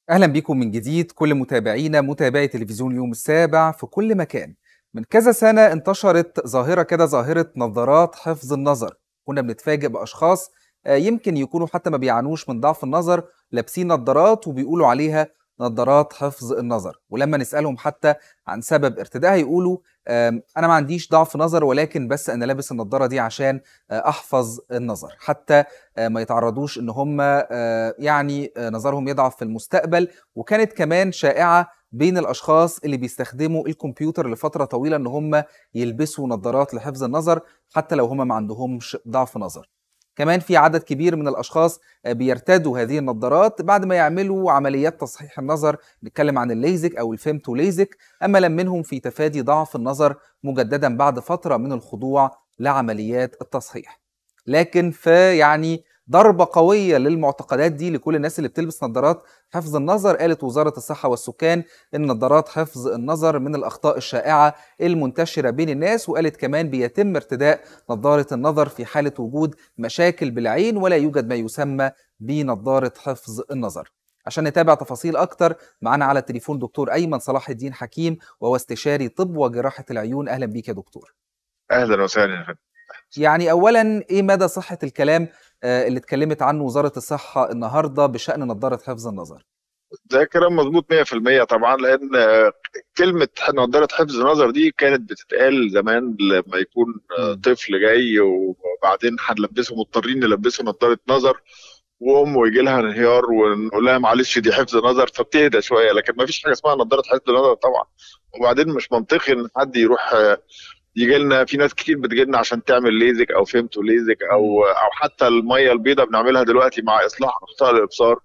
أهلا بكم من جديد كل متابعينا متابعي تلفزيون اليوم السابع في كل مكان من كذا سنة انتشرت ظاهرة كده ظاهرة نظارات حفظ النظر كنا بنتفاجئ بأشخاص آه، يمكن يكونوا حتى ما بيعانوش من ضعف النظر لابسين نظارات وبيقولوا عليها نظارات حفظ النظر ولما نسألهم حتى عن سبب ارتدائها يقولوا آم، أنا ما عنديش ضعف نظر ولكن بس أنا لابس النظارة دي عشان آه، أحفظ النظر حتى آه، ما يتعرضوش إن هم آه، يعني آه، نظرهم يضعف في المستقبل وكانت كمان شائعة بين الأشخاص اللي بيستخدموا الكمبيوتر لفترة طويلة إن هم يلبسوا نظارات لحفظ النظر حتى لو هم ما عندهمش ضعف نظر كمان في عدد كبير من الأشخاص آه، بيرتدوا هذه النظارات بعد ما يعملوا عمليات تصحيح النظر نتكلم عن الليزك أو الفيمتو ليزك أملا منهم في تفادي ضعف النظر مجددا بعد فترة من الخضوع لعمليات التصحيح لكن في يعني ضربة قوية للمعتقدات دي لكل الناس اللي بتلبس نظارات حفظ النظر قالت وزارة الصحة والسكان إن نظارات حفظ النظر من الأخطاء الشائعة المنتشرة بين الناس وقالت كمان بيتم ارتداء نظارة النظر في حالة وجود مشاكل بالعين ولا يوجد ما يسمى بنظارة حفظ النظر عشان نتابع تفاصيل أكتر معنا على التليفون دكتور أيمن صلاح الدين حكيم وهو استشاري طب وجراحة العيون أهلا بيك يا دكتور اهلا وسهلا يا فندم يعني اولا ايه مدى صحه الكلام آه، اللي اتكلمت عنه وزاره الصحه النهارده بشان نظاره حفظ النظر ده كلام مظبوط 100% طبعا لان آه، كلمه نظاره حفظ نظر دي كانت بتتقال زمان لما يكون آه، مم. طفل جاي وبعدين هنلبسه مضطرين نلبسه نظاره نظر وامه يجي لها انهيار ونقول لها معلش دي حفظ نظر فبتهدى شويه لكن ما فيش حاجه اسمها نظاره حفظ نظر طبعا وبعدين مش منطقي ان حد يروح آه، يجي لنا في ناس كتير بتجي لنا عشان تعمل ليزك او فيمتو ليزك او او حتى الميه البيضاء بنعملها دلوقتي مع اصلاح اخطاء الابصار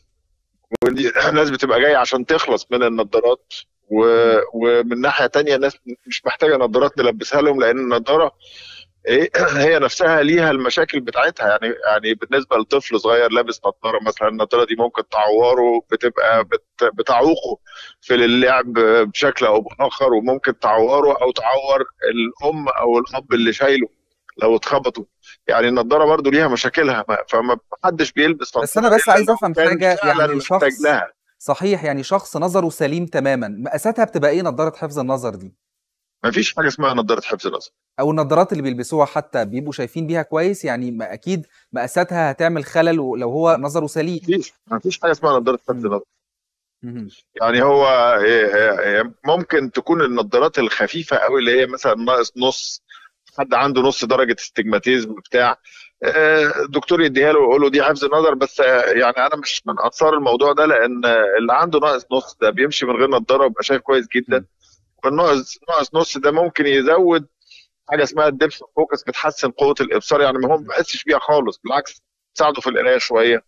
ودي ناس بتبقى جايه عشان تخلص من النظارات و... ومن ناحيه تانية ناس مش محتاجه نظارات نلبسها لهم لان النظاره إيه، هي نفسها ليها المشاكل بتاعتها يعني يعني بالنسبه لطفل صغير لابس نظاره مثلا النظاره دي ممكن تعوره بتبقى بت... بتعوقه في اللعب بشكل او باخر وممكن تعوره او تعور الام او الاب اللي شايله لو اتخبطوا يعني النظاره برضو ليها مشاكلها ما- فما حدش بيلبس بس انا نظارة بس إلا عايز لو افهم كان حاجه فعلا يعني محتاج شخص لها صحيح يعني شخص نظره سليم تماما مقاساتها بتبقى ايه نظاره حفظ النظر دي ما فيش حاجه اسمها نظاره حفظ نظر او النظارات اللي بيلبسوها حتى بيبقوا شايفين بيها كويس يعني ما اكيد مقاساتها هتعمل خلل لو هو نظره سليم ما فيش ما فيش حاجه اسمها نظاره حفظ مم. نظر مهم. يعني هو إيه- إيه- ممكن تكون النظارات الخفيفه قوي اللي هي مثلا ناقص نص حد عنده نص درجه استجماتيزم بتاع آه، الدكتور يديها له ويقول له دي حفظ نظر بس آه، يعني انا مش من انصار الموضوع ده لان آه، اللي عنده ناقص نص ده بيمشي من غير نظاره ويبقى شايف كويس جدا مم. والناقص ناقص نص ده ممكن يزود حاجه اسمها الدبس فوكس بتحسن قوه الابصار يعني ما هو ما بيحسش بيها خالص بالعكس تساعده في القرايه شويه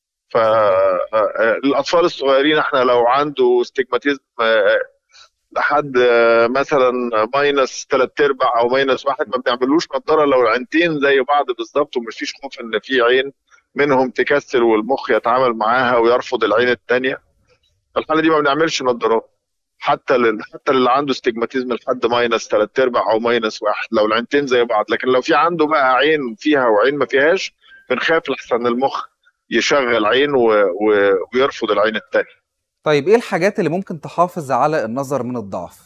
فالاطفال الصغيرين احنا لو عنده استجماتيزم آه، لحد آه، مثلا ماينس ثلاث ارباع او ماينس واحد ما بنعملوش نظاره لو العينتين زي بعض بالظبط ومفيش خوف ان في عين منهم تكسل والمخ يتعامل معاها ويرفض العين الثانيه في الحاله دي ما بنعملش نظارات حتى لل... حتى اللي عنده استجماتيزم لحد ماينس ثلاث ارباع او ماينس واحد لو العينتين زي بعض لكن لو في عنده بقى عين فيها وعين ما فيهاش بنخاف لحسن المخ يشغل عين و... و... ويرفض العين الثانيه طيب ايه الحاجات اللي ممكن تحافظ على النظر من الضعف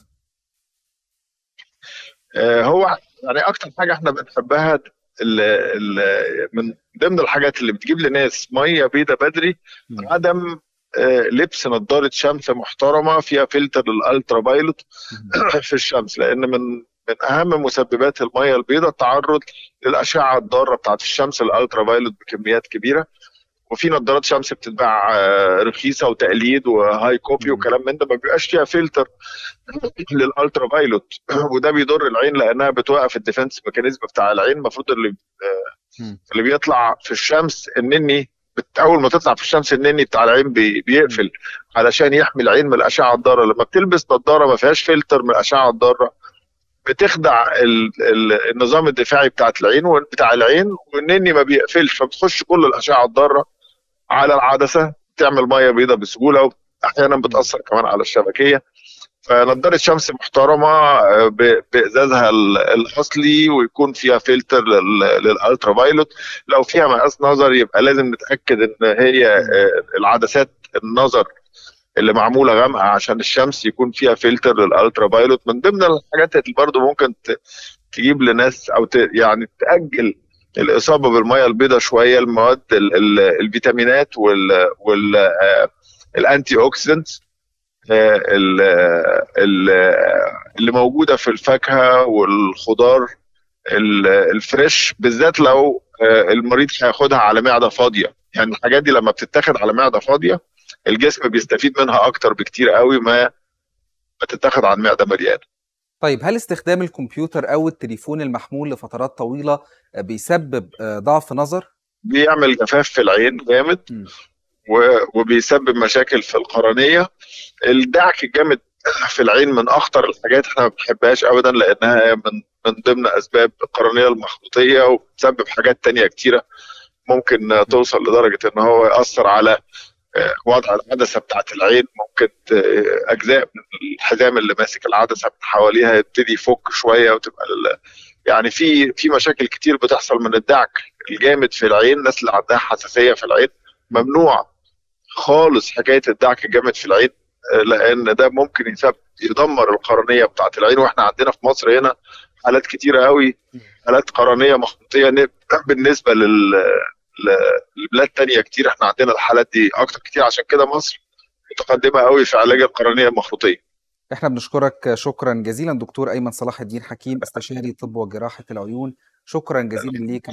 آه، هو يعني اكتر حاجه احنا بنحبها ال ال من ضمن الحاجات اللي بتجيب لناس ميه بيضة بدري مم. عدم آه، لبس نظاره شمس محترمه فيها فلتر للالترا فايلوت مهم. في الشمس لان من من اهم مسببات الميه البيضاء التعرض للاشعه الضاره بتاعت الشمس الالترا فايلوت بكميات كبيره وفي نظارات شمس بتتباع آه، رخيصه وتقليد وهاي كوبي مم. وكلام من ده ما بيبقاش فيها فلتر للالترا فايلوت وده بيضر العين لانها بتوقف الديفنس ميكانيزم بتاع العين المفروض اللي مم. اللي بيطلع في الشمس النني بت- اول ما تطلع في الشمس النني بتاع العين بي بيقفل علشان يحمي العين من الاشعه الضاره لما بتلبس نظاره ما فيهاش فلتر من الاشعه الضاره بتخدع ال ال النظام الدفاعي بتاعت العين وال- بتاع العين والنني ما بيقفلش فبتخش كل الاشعه الضاره على العدسه تعمل ميه بيضاء بسهوله واحيانا بتاثر كمان على الشبكيه فنضاره شمس محترمه آه، ب- بازازها ال- الاصلي ويكون فيها فلتر لل- للالترا فايلوت لو فيها مقاس نظر يبقى لازم نتاكد ان هي آه، العدسات النظر اللي معموله غامقه عشان الشمس يكون فيها فلتر للالترا فايلوت من ضمن الحاجات اللي برضه ممكن تجيب لناس او يعني تاجل الاصابه بالميه البيضاء شويه المواد ال ال الفيتامينات وال وال آه الانتي اوكسيدنت آه اللي موجوده في الفاكهه والخضار الفريش بالذات لو المريض هياخدها على معده فاضيه يعني الحاجات دي لما بتتاخد على معده فاضيه الجسم بيستفيد منها اكتر بكتير قوي ما بتتاخد عن معده مليانه طيب هل استخدام الكمبيوتر او التليفون المحمول لفترات طويله بيسبب ضعف نظر بيعمل جفاف في العين جامد وبيسبب مشاكل في القرنيه الدعك الجامد في العين من اخطر الحاجات احنا ما بنحبهاش ابدا لانها من من ضمن اسباب القرنيه المخطوطيه وبتسبب حاجات تانية كتيره ممكن توصل لدرجه ان هو ياثر على وضع العدسه بتاعت العين ممكن اجزاء من الحزام اللي ماسك العدسه من حواليها يبتدي يفك شويه وتبقى يعني في في مشاكل كتير بتحصل من الدعك الجامد في العين الناس اللي عندها حساسيه في العين ممنوع خالص حكايه الدعك الجامد في العين لان ده ممكن يسبب يدمر القرنيه بتاعت العين واحنا عندنا في مصر هنا حالات كتيره قوي حالات قرنيه مخطوطيه بالنسبه لل لبلاد تانية كتير احنا عندنا الحالات دي اكتر كتير عشان كده مصر متقدمه قوي في علاج القرنيه المخروطيه احنا بنشكرك شكرا جزيلا دكتور ايمن صلاح الدين حكيم استشاري طب وجراحه العيون شكرا جزيلا ليك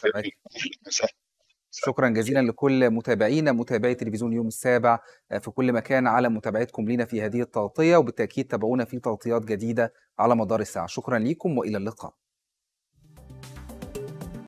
شكرا جزيلا لكل متابعينا متابعي تلفزيون يوم السابع في كل مكان على متابعتكم لنا في هذه التغطيه وبالتاكيد تابعونا في تغطيات جديده على مدار الساعه شكرا لكم والى اللقاء